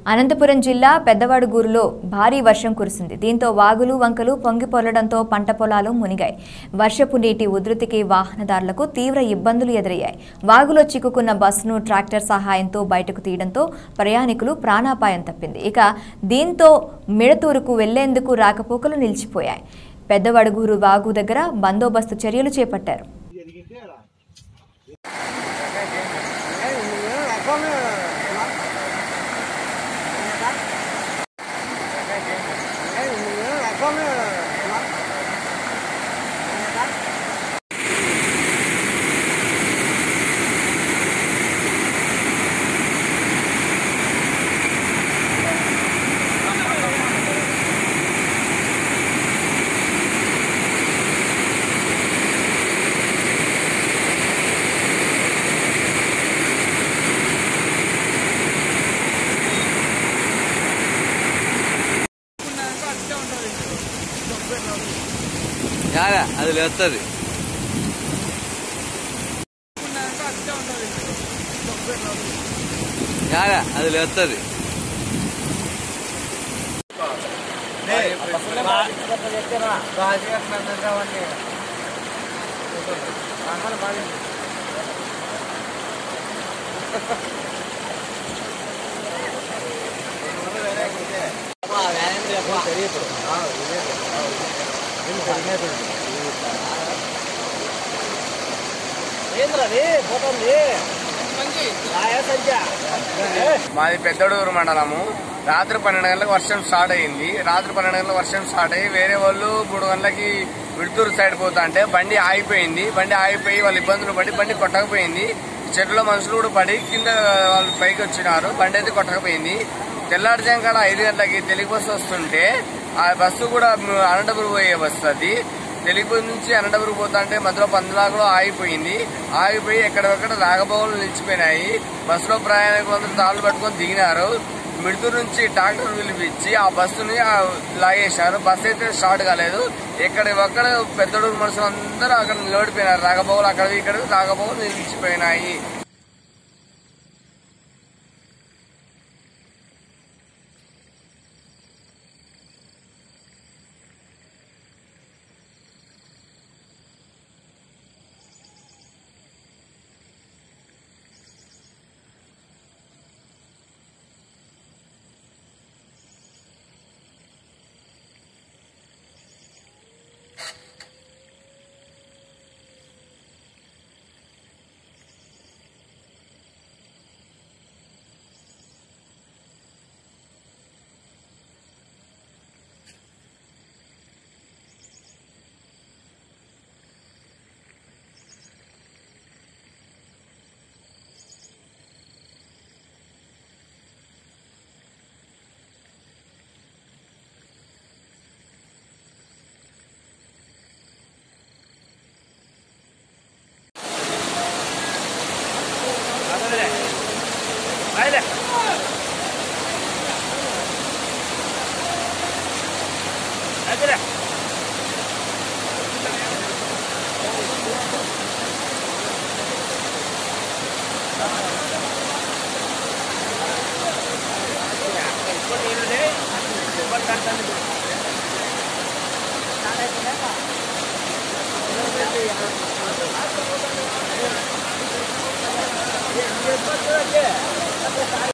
అనంతపురం జిల్లా పెద్దవాడుగూరులో భారీ వర్షం కురిసింది దీంతో వాగులు వంకలు పొంగి పొర్లడంతో పంట పొలాలు మునిగాయి వర్షపు నీటి ఉధృతికి వాహనదారులకు తీవ్ర ఇబ్బందులు ఎదురయ్యాయి వాగులో చిక్కుకున్న బస్సును ట్రాక్టర్ సహాయంతో బయటకు తీయడంతో ప్రయాణికులు ప్రాణాపాయం తప్పింది ఇక దీంతో మిడతూరుకు వెళ్లేందుకు రాకపోకలు నిలిచిపోయాయి పెద్దవడుగూరు వాగు దగ్గర బందోబస్తు చర్యలు చేపట్టారు కాదా అది లేస్తుంది కాదా అది లేస్తుంది మాది పెద్దడూరు మండలము రాత్రి పన్నెండు గంటలకు వర్షం స్టార్ట్ అయింది రాత్రి పన్నెండు గంటలకు వర్షం స్టార్ట్ అయ్యి వేరే వాళ్ళు మూడు గంటలకి విడుతూరు సైడ్ పోతా అంటే బండి ఆగిపోయింది బండి ఆగిపోయి వాళ్ళు ఇబ్బందులు పడి బండి కొట్టకపోయింది చెట్లో మనుషులు కూడా పడి కింద వాళ్ళు పైకి వచ్చినారు బండి అయితే కొట్టకపోయింది తెల్లారుజాం కాడ ఐదు గంటలకి తెలుగు బస్సు వస్తుంటే ఆ బస్సు కూడా అనంతపురం పోయే బస్సు అది తెలుగు నుంచి అనంతపురం పోతా అంటే మధ్యలో పందులాగులో ఆగిపోయింది ఆగిపోయి ఎక్కడెక్కడ రాగబోగులు నిలిచిపోయినాయి బస్సులో ప్రయాణికులందరూ తాళ్ళు పట్టుకొని దిగినారు మిడుతూరు నుంచి ట్రాక్టర్ పిలిపించి ఆ బస్సుని ఆ లాగేశారు బస్సు అయితే స్టార్ట్ కాలేదు ఎక్కడ ఒక్కడ పెద్దడూరు మనుషులు అందరూ అక్కడ నిలబడిపోయినారు రాగబోగులు అక్కడ ఇక్కడ రాగబోగులు నిలిచిపోయినాయి ఏ